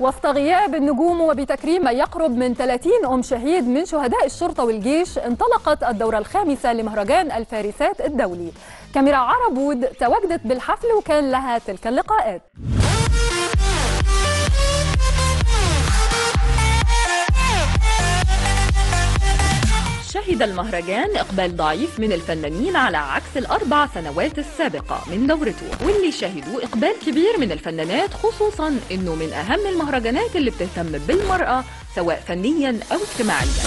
وسط غياب النجوم وبتكريم ما يقرب من 30 أم شهيد من شهداء الشرطة والجيش انطلقت الدورة الخامسة لمهرجان الفارسات الدولي كاميرا عربود تواجدت بالحفل وكان لها تلك اللقاءات شهد المهرجان إقبال ضعيف من الفنانين على عكس الأربع سنوات السابقة من دورته واللي شهدوا إقبال كبير من الفنانات خصوصا إنه من أهم المهرجانات اللي بتهتم بالمرأة سواء فنيا أو اجتماعيا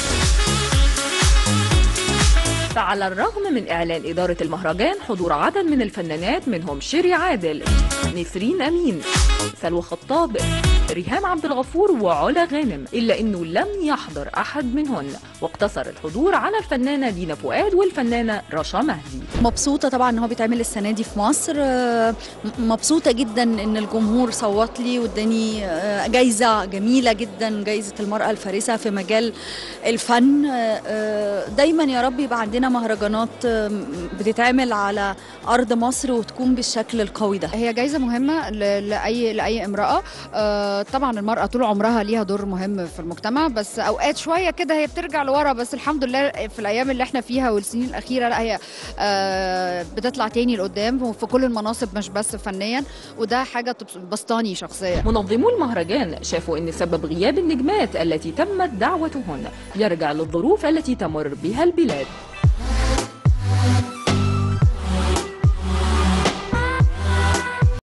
فعلى الرغم من إعلان إدارة المهرجان حضور عدد من الفنانات منهم شيري عادل نسرين أمين سلوى خطاب ريهام عبد الغفور وعلا غانم إلا أنه لم يحضر أحد منهن واقتصر الحضور على الفنانة دينا فؤاد والفنانة رشا مهدي مبسوطة طبعا ان هو بيتعمل السنة دي في مصر آه، مبسوطة جدا ان الجمهور صوت لي واداني آه، جايزة جميلة جدا جايزة المرأة الفارسة في مجال الفن آه، آه، دايما يا رب يبقى عندنا مهرجانات آه، بتتعمل على أرض مصر وتكون بالشكل القوي ده هي جايزة مهمة ل- لأي لأي امرأة آه، طبعا المرأة طول عمرها ليها دور مهم في المجتمع بس أوقات شوية كده هي بترجع لورا بس الحمد لله في الأيام اللي احنا فيها والسنين الأخيرة لا هي آه، بتطلع تاني لقدام في كل المناصب مش بس فنيا وده حاجة تبس- بسطاني شخصيا منظمو المهرجان شافوا أن سبب غياب النجمات التي تمت دعوتهن يرجع للظروف التي تمر بها البلاد